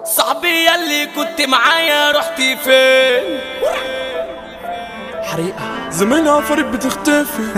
صاحبي يلي كنت معايا رحتي فين حريقة زمانها عفاريت بتختفي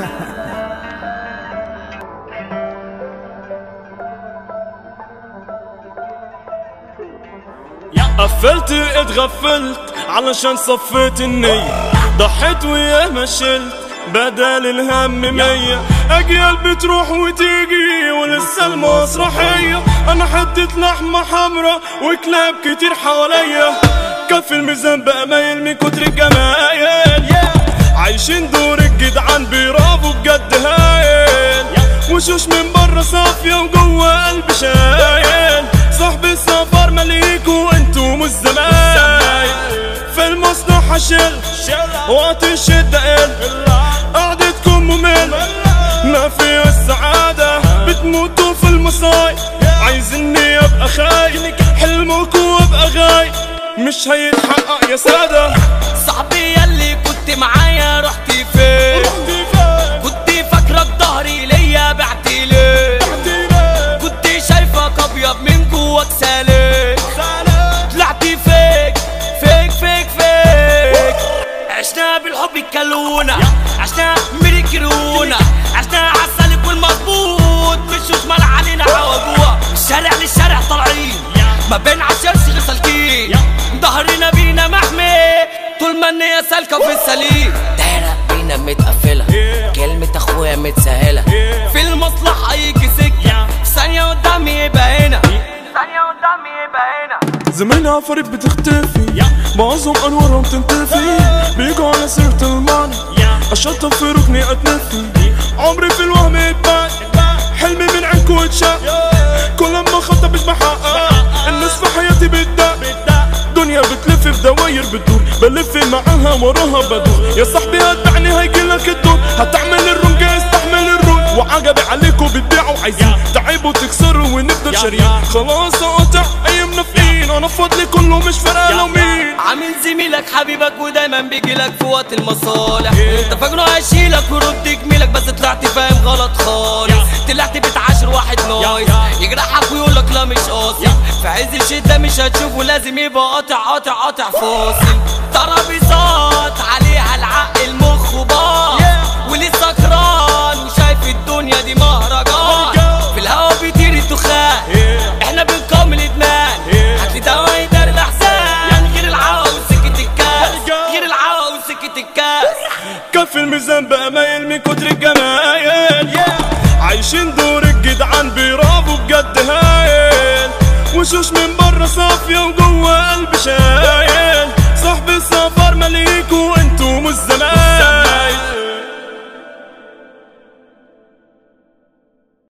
قفلت اتغفلت علشان صفيت النية ضحيت وياه ما شلت بدل الهم مية أجيال بتروح وتيجي ولسه المسرحية أنا حتة لحمة حمرا وكلاب كتير حواليا كف الميزان بقى مايل من كتر الجمايل عايشين دور الجدعان بيرافوا بجد هايل وشوش من بره صافية وجوه قلب شايل صاحب السفر مليكو انتو مش زمايل في المصنع حشل وقت الشدة قل قعدتكم ممل ما في السعادة بتموتوا في المصايب عايزني ابقى خاين حلمكوا ابقى غاي مش هيتحقق يا سادة صاحبي يلي كنت معايا رحتي فين كنت فاكرك ظهري ليا بعتي ليه كنت شايفك ابيض من جواك سالك طلعتي فيك فيك فيك فيك عشنا بالحب الكلونة عشنا مريكرونا عشنا عالسالك والمظبوط مش مال علينا عوجوع الشارع للشارع طالعين ما بين عشرش سالكين ظهرنا بينا محمي طول ما النية سالكة في السليم دايرة بينا متقفلة كلمة اخويا متسهلة في المصلحة يجي سكة ثانية قدامي يبقى هنا ثانية قدامي يبقى هنا زمانها عفاريت بتختفي معظم انوارهم تنتفي بيجوا على سيرة المعنى اشطب في ركني اتنفي عمري في الوهم اتباع حلمي من عينكو اتشاق كل ما خطب مش بحقق الناس في حياتي بتدق دنيا بتلف في دواير بتدور بلف معاها وراها بدور يا صاحبي هتبعني هيجيلك الدور هتعمل الرنجة استحمل الرول وعجبي عليكم بتبيعوا عايزين تعبوا تكسروا ونفضل شاريين خلاص اقطع ايامنا في ايد انا فضلي كله مش فارقه لو مين عامل زميلك حبيبك ودايما بيجيلك في وقت المصالح انت فاكره هيشيلك ورد جميلك بس طلعت فاهم غلط خالص طلعت بتعاشر واحد نايس يجرحك ويقولك لا مش قاصد في عز الشدة مش هتشوفه لازم يبقى قاطع قاطع قاطع فاصل ترابيزات عليها العقل المخ باظ ولسه سكران وشايف الدنيا دي مهرجان في الهوا بيطير الدخان احنا بنقاوم الادمان هاتلي دواء يدار الاحزان غير العوا وسكة الكاس غير العوا وسكة الكاس كف الميزان بقى مايل من كتر الجمايل عايشين دور الجدعان بيرافوا بجد هايل وشوش من بره صافية وجوه قلب شايل